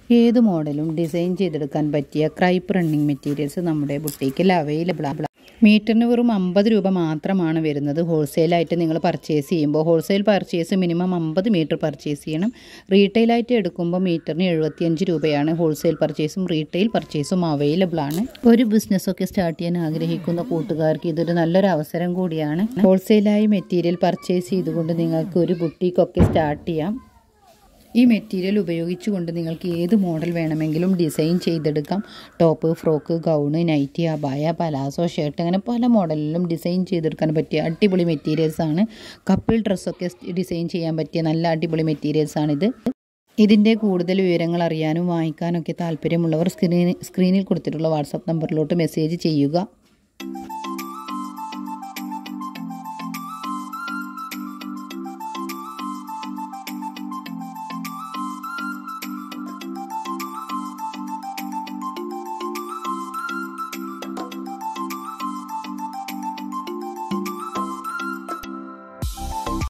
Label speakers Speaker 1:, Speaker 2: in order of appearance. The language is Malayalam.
Speaker 1: ഏത് മോഡലും ഡിസൈൻ ചെയ്തെടുക്കാൻ പറ്റിയ ക്രൈപ്പ് റണ്ണിങ് മെറ്റീരിയൽസ് നമ്മുടെ ബുട്ടീക്കിൽ അവൈലബിൾ ആണ് മീറ്ററിന് വെറും അമ്പത് രൂപ മാത്രമാണ് വരുന്നത് ഹോൾസെയിലായിട്ട് നിങ്ങൾ പർച്ചേസ് ചെയ്യുമ്പോൾ ഹോൾസെയിൽ പർച്ചേസ് മിനിമം അമ്പത് മീറ്റർ പർച്ചേസ് ചെയ്യണം റീറ്റെയിലായിട്ട് എടുക്കുമ്പോൾ മീറ്ററിന് എഴുപത്തിയഞ്ച് രൂപയാണ് ഹോൾസെയിൽ പർച്ചേസും റീറ്റെയിൽ പർച്ചേസും അവൈലബിൾ ആണ് ഒരു ബിസിനസ്സൊക്കെ സ്റ്റാർട്ട് ചെയ്യാൻ ആഗ്രഹിക്കുന്ന കൂട്ടുകാർക്ക് ഇതൊരു നല്ലൊരു അവസരം കൂടിയാണ് ഹോൾസെയിലായി മെറ്റീരിയൽ പർച്ചേസ് ചെയ്തുകൊണ്ട് നിങ്ങൾക്ക് ഒരു ബുട്ടീക്കൊക്കെ സ്റ്റാർട്ട് ചെയ്യാം ഈ മെറ്റീരിയൽ ഉപയോഗിച്ചുകൊണ്ട് നിങ്ങൾക്ക് ഏത് മോഡൽ വേണമെങ്കിലും ഡിസൈൻ ചെയ്തെടുക്കാം ടോപ്പ് ഫ്രോക്ക് ഗൗണ് നൈറ്റി അബായ പലാസോ ഷർട്ട് അങ്ങനെ പല മോഡലിലും ഡിസൈൻ ചെയ്തെടുക്കാൻ പറ്റിയ അടിപൊളി മെറ്റീരിയൽസ് ആണ് കപ്പിൾ ഡ്രസ്സൊക്കെ ഡിസൈൻ ചെയ്യാൻ പറ്റിയ നല്ല അടിപൊളി മെറ്റീരിയൽസ് ആണിത് ഇതിൻ്റെ കൂടുതൽ വിവരങ്ങൾ അറിയാനും വാങ്ങിക്കാനൊക്കെ താല്പര്യമുള്ളവർ സ്ക്രീനിൽ സ്ക്രീനിൽ കൊടുത്തിട്ടുള്ള വാട്സപ്പ് നമ്പറിലോട്ട് മെസ്സേജ് ചെയ്യുക